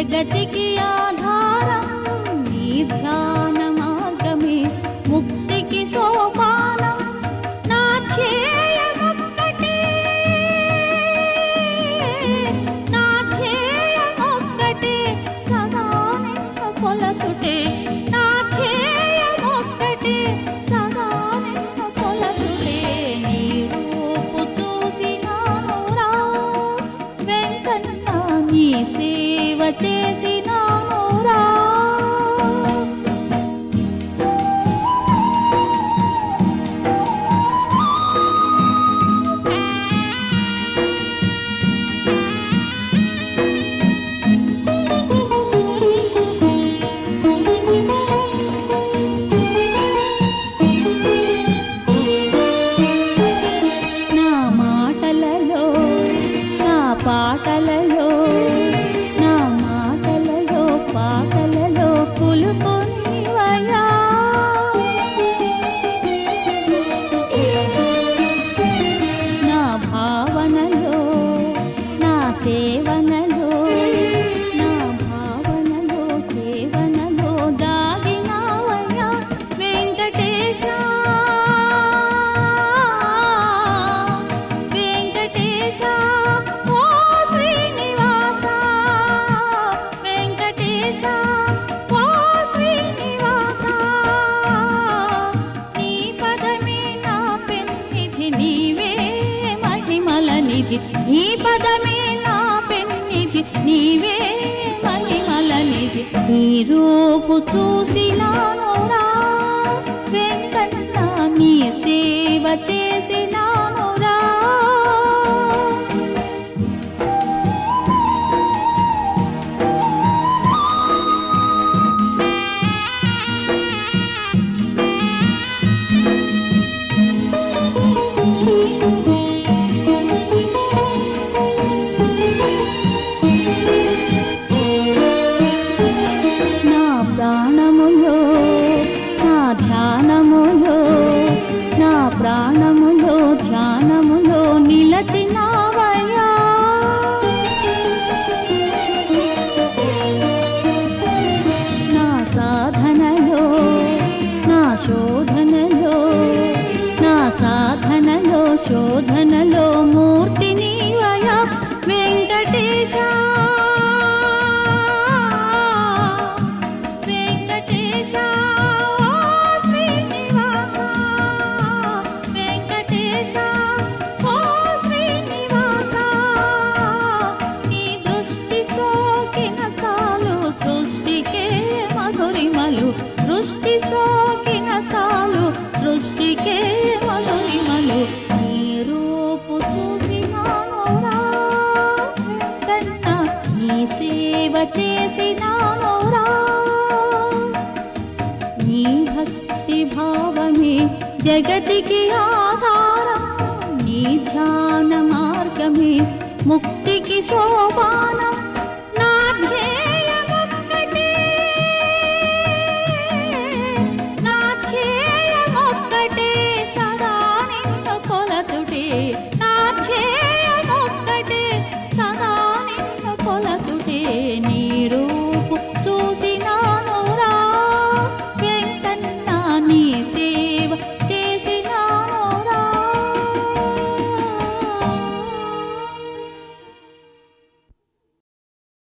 జగతికి ఆధారం నీ ధ్యాన మార్గమే ముక్తికి సోపానం నా ధ్యేయమొక్కటే నా ధ్యేయమొక్కటే సదా నిన్ను కొలతుటే నా ధ్యేయమొక్కటే సదా నిన్ను కొలతుటే నీ రూపు చూసినానురా వెంకన్న నీ సేవ చేసినానురా నా మాటలలో నా పాటలలో నా మాటలలో పాటలలో కులుకొనివయా నా భావనలో నా సేవనలో నా భావనలో సేవనలో దాగినావయ్యా వెంకటేశ వెంకటేశ ఓ శ్రీనివాస వెంకటేశ ఓ శ్రీనివాస నీ పదమే నా పెన్నిధి నీవే మహిమల నిధి నీ పదమే నా పెన్నిధి నీవే మహిమల నిధి నీ రూపు చూసినానురా వెంకన్న నీ సేవ చేసినానురా నా ప్రాణములో నా ధ్యానములో నా ప్రాణములో ధ్యానములో నిలచినావయ్యా నా సాధనలో నా శోధనలో నా సాధనలో శోధనలో మూర్తి నీవయా వెంకటేశ వెంకటేశ ఓ శ్రీనివాస వెంకటేశ ఓ శ్రీనివాస నీ దృష్టి సోకిన చాలు సృష్టికే మధురిమలు దృష్టి సోకిన చాలు సృష్టికే మధురిమలు నీ రూపు చూసినానురా వెంకన్న నీ సేవ చేసినానురా నీ భక్తి భావమే జగతికి ఆధారం నీ ధ్యాన మార్గమే ముక్తికి సోపానం